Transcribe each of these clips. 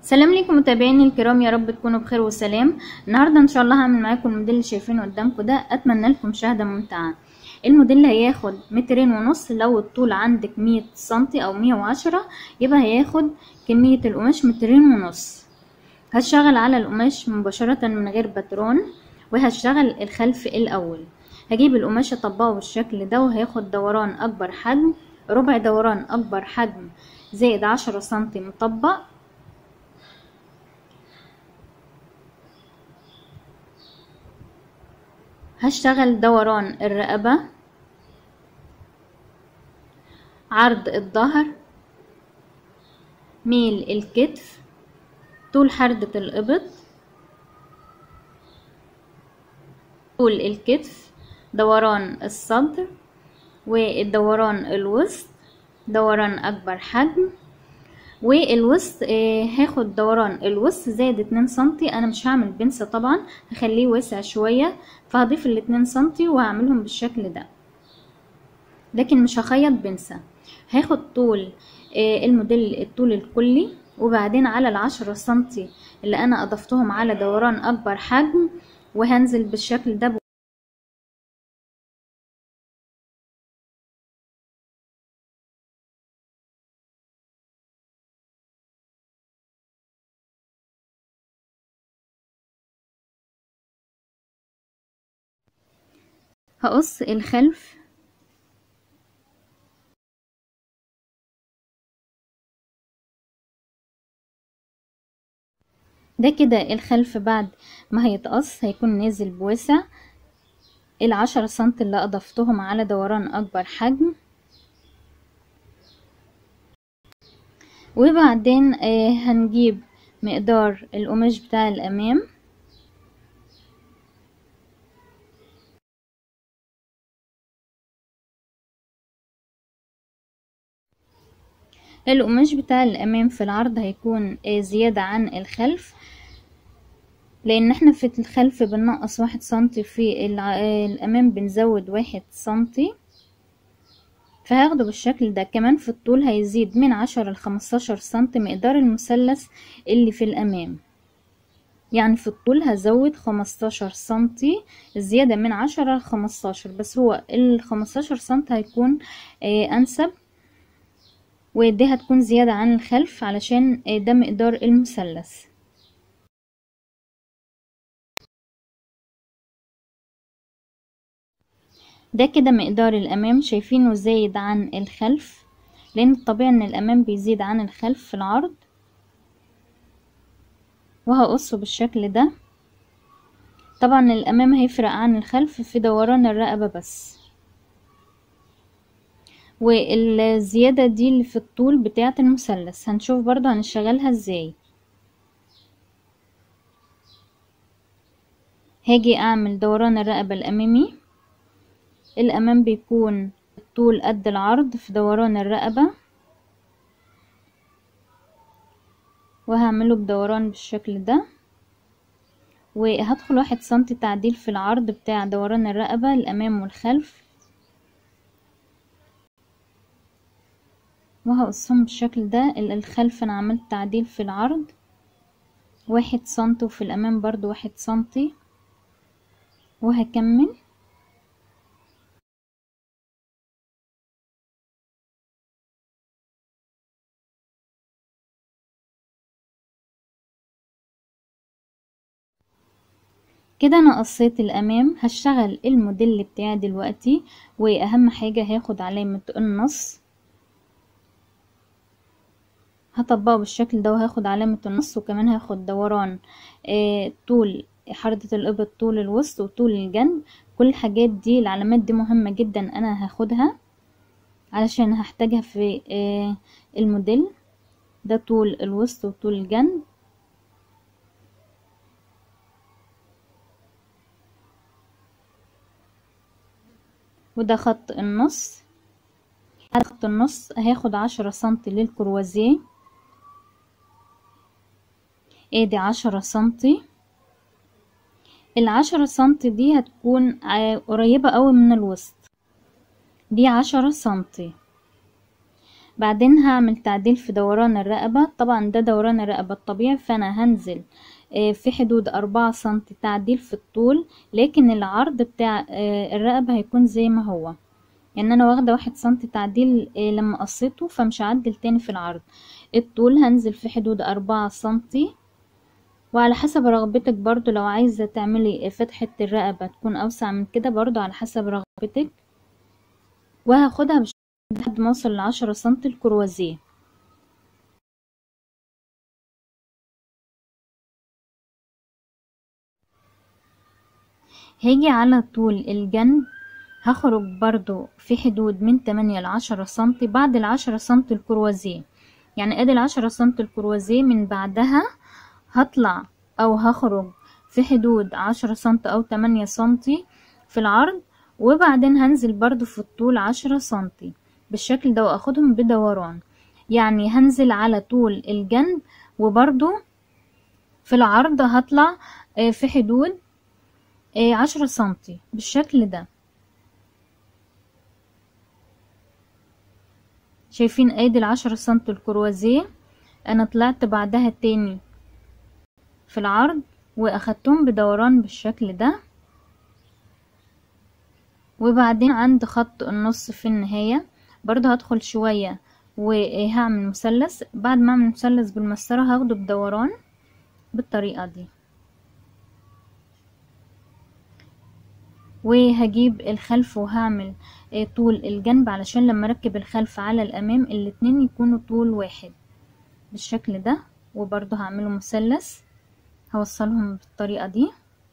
سلام ليكم متابعيني الكرام يا رب تكونوا بخير وسلام النهارده ان شاء الله هعمل معاكم الموديل اللي شايفينه قدامكم ده اتمنى لكم مشاهده ممتعه الموديل هياخد مترين ونص لو الطول عندك مية سنتي او مية وعشرة يبقى هياخد كمية القماش مترين ونص هشتغل على القماش مباشرة من غير باترون وهشتغل الخلف الاول هجيب القماش اطبقه بالشكل ده وهياخد دوران اكبر حجم ربع دوران اكبر حجم زائد عشرة سنتي مطبق هشتغل دوران الرقبة عرض الظهر ميل الكتف طول حردة الإبط طول الكتف دوران الصدر والدوران الوسط دوران أكبر حجم والوسط آه هاخد دوران الوسط زائد اتنين سنتي انا مش هعمل بنسة طبعا هخليه واسع شوية فهضيف الاتنين سنتي وهعملهم بالشكل ده لكن مش هخيط بنسة هاخد طول آه الموديل الطول الكلي وبعدين على العشرة سنتي اللي انا اضفتهم على دوران اكبر حجم وهنزل بالشكل ده هقص الخلف ده كده الخلف بعد ما هيتقص هيكون نازل بوسع العشرة سنت اللي اضفتهم على دوران اكبر حجم وبعدين آه هنجيب مقدار القماش بتاع الامام القماش بتاع الامام في العرض هيكون زيادة عن الخلف لان احنا في الخلف بننقص واحد سنتي في الامام بنزود واحد سنتي فهاخده بالشكل ده كمان في الطول هيزيد من عشرة لخمستاشر سنتي مقدار المثلث اللي في الامام يعني في الطول هزود خمستاشر سنتي زيادة من عشرة لخمستاشر بس هو الخمستاشر سنتي هيكون انسب ودي هتكون زيادة عن الخلف علشان ده مقدار المثلث ده كده مقدار الأمام شايفينه زايد عن الخلف لأن الطبيعي إن الأمام بيزيد عن الخلف في العرض وهقصه بالشكل ده طبعا الأمام هيفرق عن الخلف في دوران الرقبة بس والزيادة دي اللي في الطول بتاعة المثلث هنشوف برضو هنشغلها ازاي هاجي اعمل دوران الرقبة الامامي الامام بيكون الطول قد العرض في دوران الرقبة وهعمله بدوران بالشكل ده وهدخل واحد سنتي تعديل في العرض بتاع دوران الرقبة الامام والخلف وهقصهم بالشكل ده الخلف انا عملت تعديل في العرض واحد سنتي وفي الامام برضو واحد سنتي وهكمل كده انا قصيت الامام هشتغل الموديل بتاعي دلوقتي واهم حاجة هاخد علامة النص هطبقه بالشكل ده وهاخد علامة النص وكمان هاخد دوران آه طول حردة الإبط طول الوسط وطول الجنب كل الحاجات دي العلامات دي مهمة جدا أنا هاخدها علشان هحتاجها في آه الموديل ده طول الوسط وطول الجنب وده خط النص على خط النص هاخد عشرة سنتي للكروازيه ادي عشرة سنتي العشرة سنتي دي هتكون قريبة قوي من الوسط دي عشرة سنتي بعدين هعمل تعديل في دوران الرقبة طبعا ده دوران الرقبة الطبيعي فانا هنزل في حدود أربعة سنتي تعديل في الطول لكن العرض بتاع الرقبة هيكون زي ما هو يعني انا واخدة واحد سنتي تعديل لما قصيته فمش هعدل تاني في العرض الطول هنزل في حدود أربعة سنتي وعلى حسب رغبتك برضو لو عايزة تعملي فتحة الرقبة تكون أوسع من كده برضو على حسب رغبتك وهاخدها لحد ما اوصل لعشرة سنتي الكروازيه هاجي على طول الجنب هخرج برضو في حدود من تمانية لعشرة سنتي بعد العشرة سنتي الكروازيه يعني ادي العشرة سنتي الكروازيه من بعدها هطلع او هخرج في حدود عشرة سنتي او تمانية سنتي في العرض وبعدين هنزل برضو في الطول عشرة سنتي بالشكل ده واخدهم بدوران يعني هنزل على طول الجنب وبرضو في العرض هطلع في حدود عشرة سنتي بالشكل ده شايفين ايدي العشرة سنتي الكروازيه انا طلعت بعدها تاني في العرض واخدتهم بدوران بالشكل ده وبعدين عند خط النص في النهاية برضه هدخل شوية وهعمل مثلث بعد ما اعمل مثلث بالمسطرة هاخده بدوران بالطريقة دي وهجيب الخلف وهعمل طول الجنب علشان لما اركب الخلف على الامام الاتنين يكونوا طول واحد بالشكل ده وبرضه هعمله مثلث هوصلهم بالطريقة دي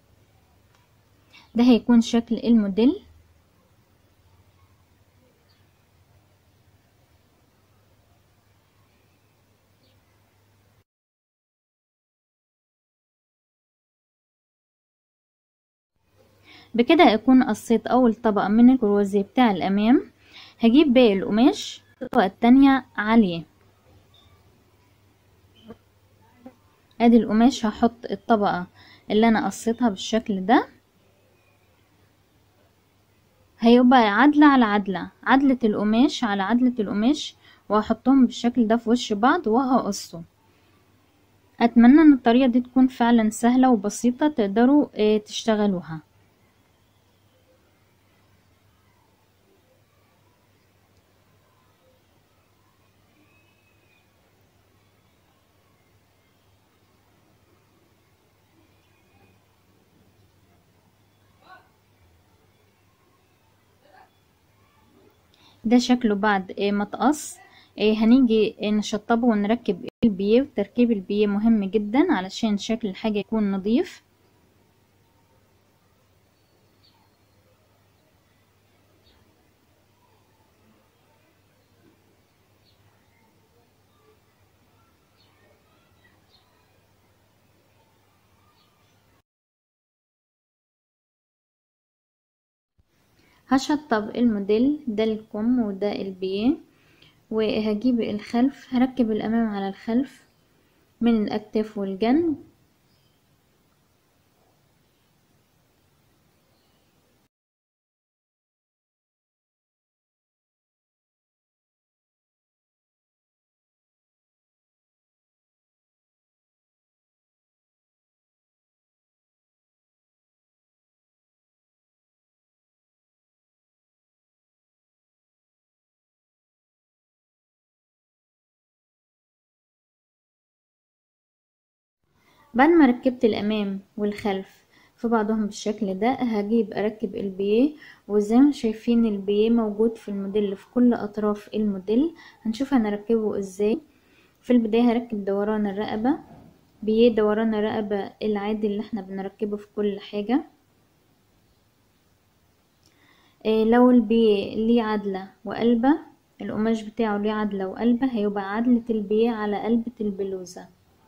ده هيكون شكل الموديل بكده اكون قصيت اول طبقة من الكروزيه بتاع الامام هجيب باقي القماش الطبقة التانية عالية ادي القماش هحط الطبقة اللي انا قصيتها بالشكل ده هيبقى عدلة على عدلة عدلة القماش على عدلة القماش وهحطهم بالشكل ده في وش بعض وهقصه اتمنى ان الطريقة دي تكون فعلا سهلة وبسيطة تقدروا اه تشتغلوها ده شكله بعد ما تقص هنيجي نشطبه ونركب البيه وتركيب البيه مهم جدا علشان شكل الحاجة يكون نظيف هشطب الموديل ده الكم وده البيه وهجيب الخلف هركب الامام على الخلف من الاكتاف والجنب بعد ما ركبت الامام والخلف في بعضهم بالشكل ده هجيب اركب البيه وزي ما شايفين البيه موجود في الموديل في كل اطراف الموديل هنشوف هنركبه ازاي في البداية هركب دوران الرقبة بيه دوران الرقبة العادي اللي احنا بنركبه في كل حاجة إيه لو البيه ليه عدلة وقلبة القماش بتاعه ليه عدلة وقلبة هيبقى عدلة البيه على قلبة البلوزة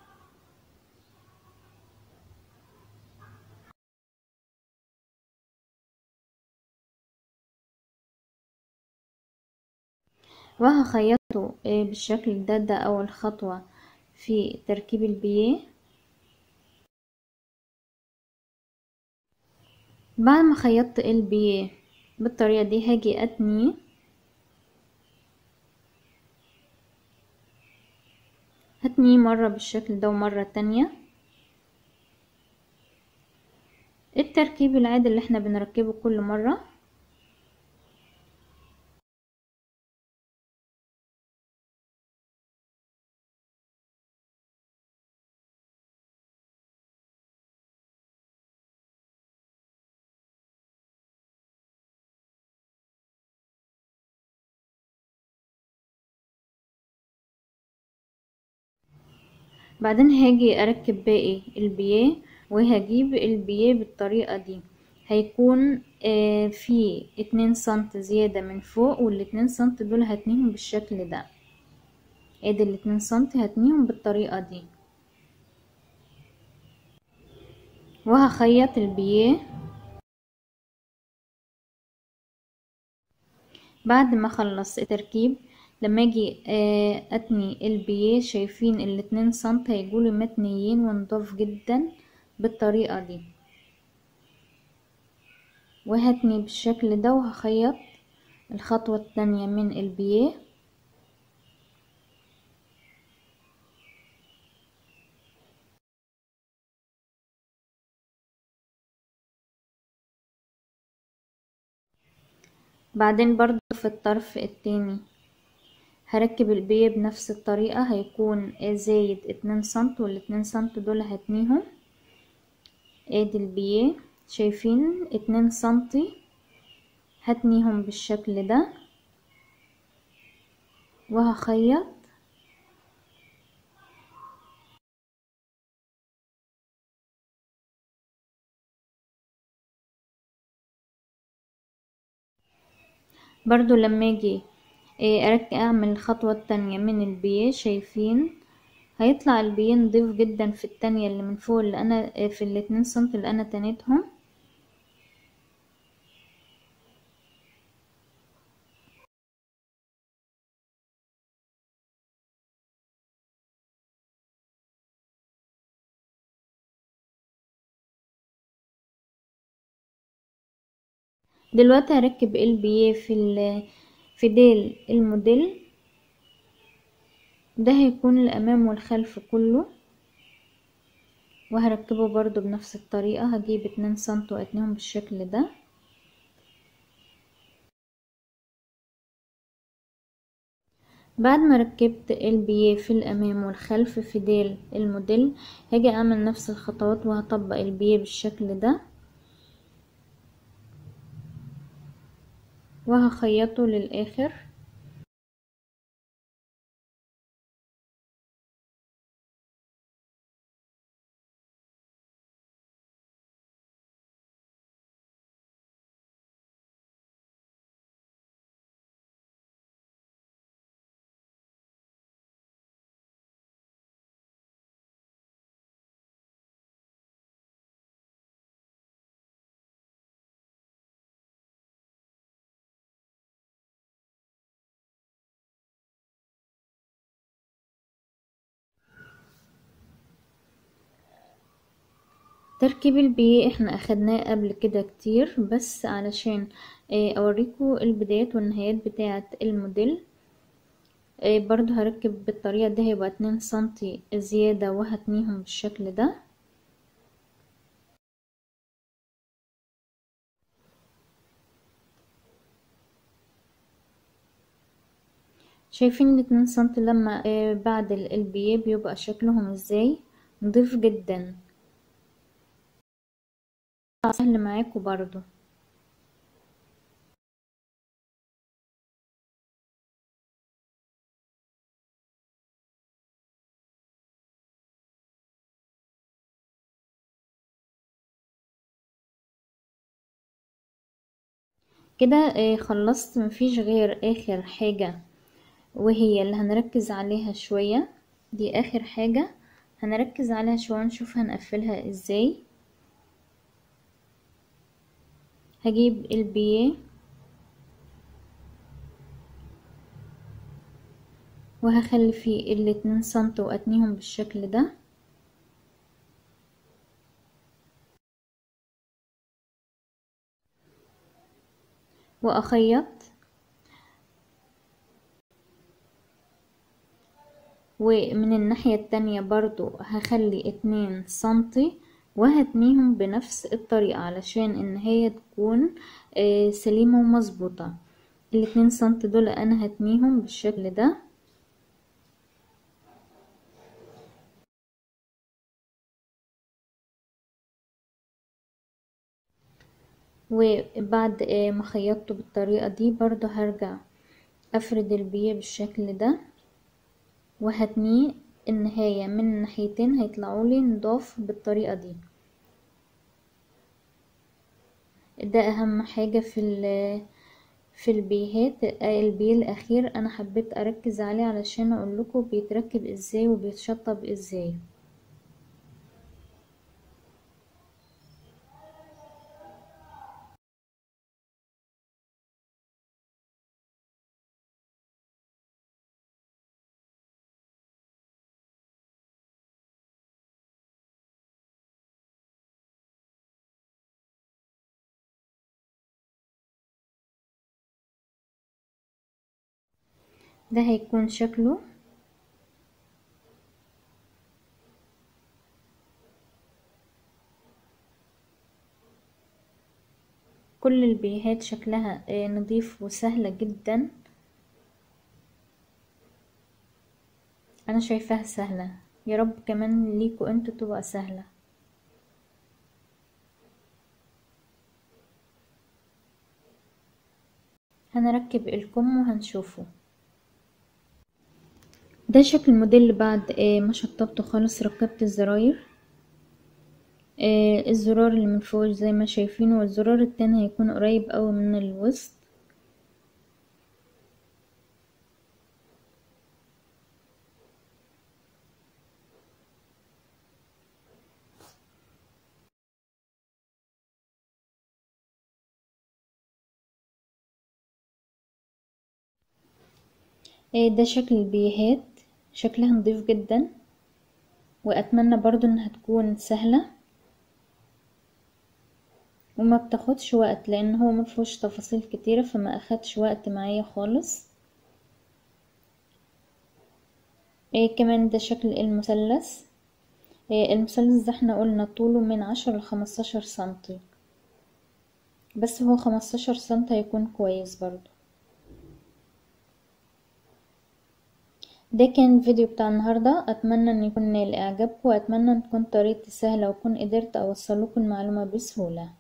وهخيطه بالشكل ده ده اول خطوة في تركيب البيه بعد ما خيطت البيه بالطريقة دي هاجي اتنيه هتنيه مرة بالشكل ده ومرة تانية التركيب العادي اللي احنا بنركبه كل مرة بعدين هاجي اركب باقي البيه وهجيب البيه بالطريقة دي هيكون آه في اتنين سنت زيادة من فوق والاتنين سنت دول هتنيهم بالشكل ده ادي الاتنين سنت هتنيهم بالطريقة دي وهخيط البيه بعد ما اخلص التركيب لما اجي اتني البيه شايفين الاتنين سنت هيجولي متنيين ونضاف جدا بالطريقة دي وهتني بالشكل ده وهخيط الخطوة التانية من البيه بعدين برضو في الطرف التاني هركب البيه بنفس الطريقة هيكون زايد اتنين سنت والاتنين سنت دول هتنيهم ادي البيه شايفين اتنين سنتي هتنيهم بالشكل ده وهخيط برضو لما اجي اركب اعمل الخطوة التانية من البيه شايفين هيطلع البيه نضيف جدا في التانية اللي من فوق اللي انا في الاتنين سنت اللي انا تنيتهم دلوقتي هركب البيه في في ديل الموديل ده هيكون الامام والخلف كله وهركبه برضو بنفس الطريقة هجيب اتنين سنت واتنيهم بالشكل ده بعد ما ركبت البيه في الامام والخلف في ديل الموديل هاجي اعمل نفس الخطوات وهطبق البيه بالشكل ده وهخيطه للاخر تركيب البيه احنا اخدناه قبل كده كتير بس علشان اوريكم البدايات والنهايات بتاعة الموديل برضو هركب بالطريقة دي هيبقى اتنين سنتي زيادة وهتنيهم بالشكل ده شايفين الاتنين سنتي لما بعد البيه بيبقى شكلهم ازاي نضيف جدا سهل معاكم برضو كده خلصت مفيش غير اخر حاجة وهي اللي هنركز عليها شوية دي اخر حاجة هنركز عليها شوية نشوف هنقفلها ازاي هجيب البيه وهخلي فيه الاتنين سنت واتنيهم بالشكل ده واخيط ومن الناحية التانية برضو هخلي اتنين سنتي وهتنيهم بنفس الطريقة علشان ان هي تكون آه، سليمة ومظبوطة الاتنين سنتي دول انا هتنيهم بالشكل ده وبعد آه، ما خيطته بالطريقة دي برضو هرجع افرد البيه بالشكل ده وهتنيه النهاية من الناحيتين هيطلعوا لي نضاف بالطريقة دي ده اهم حاجة في ال في البيهات البيه الاخير انا حبيت اركز عليه علشان اقول لكم بيتركب ازاي وبيتشطب ازاي ده هيكون شكله كل البيهات شكلها آه، نظيف وسهلة جدا انا شايفاها سهلة يا رب كمان ليكوا انتوا تبقى سهلة هنركب الكم وهنشوفه ده شكل الموديل بعد آه، ما شطبته خالص ركبت الزراير آه، الزرار اللي من فوق زي ما شايفينه والزرار التاني هيكون قريب اوي من الوسط آه، ده شكل البيهات شكلها نضيف جدا واتمنى برضو انها تكون سهلة وما بتاخدش وقت لان هو مفيهوش تفاصيل كتيرة فما اخدش وقت معايا خالص إيه كمان ده شكل المثلث إيه المثلث ده احنا قلنا طوله من عشرة لخمستاشر سنتي بس هو خمستاشر سنتي هيكون كويس برضو ده كان الفيديو بتاع النهاردة اتمنى ان يكون نال اعجابكم واتمنى ان تكون طريقتي سهلة واكون قدرت اوصل لكم المعلومة بسهولة